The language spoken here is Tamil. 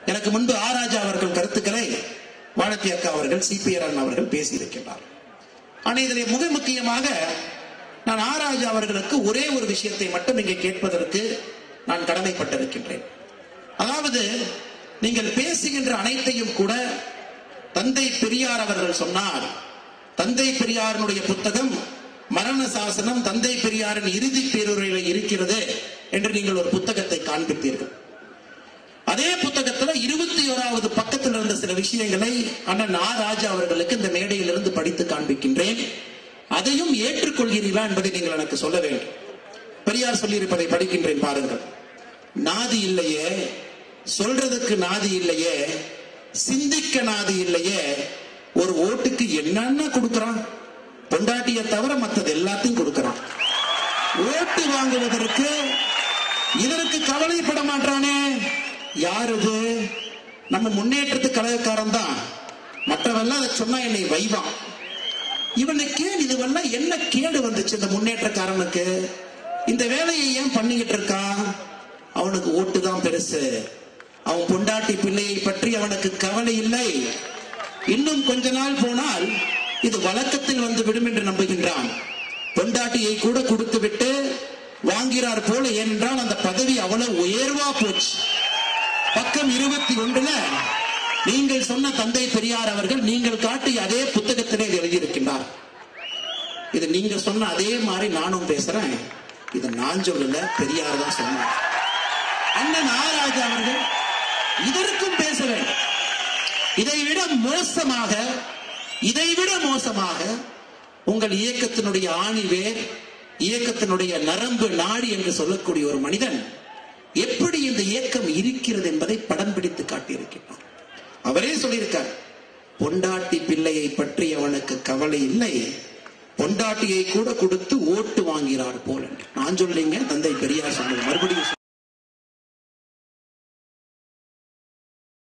எனக்கு முன்பு ஆராஜா அவர்கள் கருத்துக்களை வானத்தி அக்கா அவர்கள் சிபிஆர் அவர்கள் பேசியிருக்கின்றார் ஆனா இதில் மிக முக்கியமாக நான் ஆராஜா அவர்களுக்கு ஒரே ஒரு விஷயத்தை மட்டும் இங்கே கேட்பதற்கு நான் கடமைப்பட்டிருக்கின்றேன் அதாவது நீங்கள் பேசுகின்ற அனைத்தையும் கூட தந்தை பெரியார் அவர்கள் சொன்னார் தந்தை பெரியாரினுடைய புத்தகம் மரண சாசனம் தந்தை பெரியாரின் இறுதி பேருரையில் இருக்கிறது என்று நீங்கள் ஒரு புத்தகத்தை காண்பித்தீர்கள் அதே புத்தகத்துல இருபத்தி ஓராவது பக்கத்தில் இருந்த சில விஷயங்களை அண்ணன் ஆ ராஜா அவர்களுக்கு இந்த மேடையிலிருந்து படித்து காண்பிக்கின்றேன் அதையும் ஏற்றுக்கொள்கிறீர்களா என்பதை நீங்கள் எனக்கு சொல்ல வேண்டும் பெரியார் சொல்லியிருப்பதை படிக்கின்றேன் பாருங்கள் நாதி இல்லையே சொல்றதுக்கு நாதி இல்லையே சிந்திக்க நாதி இல்லையே ஒரு ஓட்டுக்கு என்னென்ன கொடுக்கறான் பொண்டாட்டியை தவிர மற்றது எல்லாத்தையும் கொடுக்கறான் ஓட்டு வாங்குவதற்கு இதற்கு கவலைப்பட மாட்டானே யார் இது நம்ம முன்னேற்றத்து கழகக்காரன் தான் மற்றவெல்லாம் அதை சொன்னா என்னை வைவான் இவனுக்கு ஏன் இதுவெல்லாம் என்ன கேடு வந்துச்சு இந்த முன்னேற்றக்காரனுக்கு இந்த வேலையை ஏன் பண்ணிக்கிட்டு இருக்கான் அவனுக்கு ஓட்டு தான் பெருசு அவன் பொண்டாட்டி பிள்ளையை பற்றி அவனுக்கு கவலை இல்லை இன்னும் கொஞ்ச நாள் போனால் இது வழக்கத்தில் வந்து விடும் என்று நம்புகின்றான் பொண்டாட்டியை கூட கொடுத்து விட்டு வாங்கிறார் போல ஏனென்றால் அந்த பதவி அவ்வளவு உயர்வா போச்சு பக்கம் இருபத்தி ஒன்றுல நீங்கள் சொன்ன தந்தை பெரியார் அவர்கள் நீங்கள் காட்டிய அதே புத்தகத்திலே இது எழுதியிருக்கின்றார் இது நீங்க சொன்ன அதே மாதிரி நானும் பேசுறேன் இது நான் சொல்லல பெரியார் தான் சொன்னார் அண்ணன் ஆராஜா அவர்கள் இதற்கும் பேச வேண்டும் இதைவிட மோசமாக இதைவிட மோசமாக உங்கள் இயக்கத்தினுடைய ஆணிவேர் இயக்கத்தினுடைய நரம்பு நாடி என்று சொல்லக்கூடிய ஒரு மனிதன் எப்படி இந்த இயக்கம் இருக்கிறது என்பதை படம் பிடித்து காட்டியிருக்கிறார் அவரே சொல்லியிருக்கார் பொண்டாட்டி பிள்ளையை பற்றி அவனுக்கு கவலை இல்லை பொண்டாட்டியை கூட கொடுத்து ஓட்டு வாங்கிறார் போல என்று. நான் சொல்லிங்க தந்தை பெரியார் சொன்னது மறுபடியும் சொல்றேன்.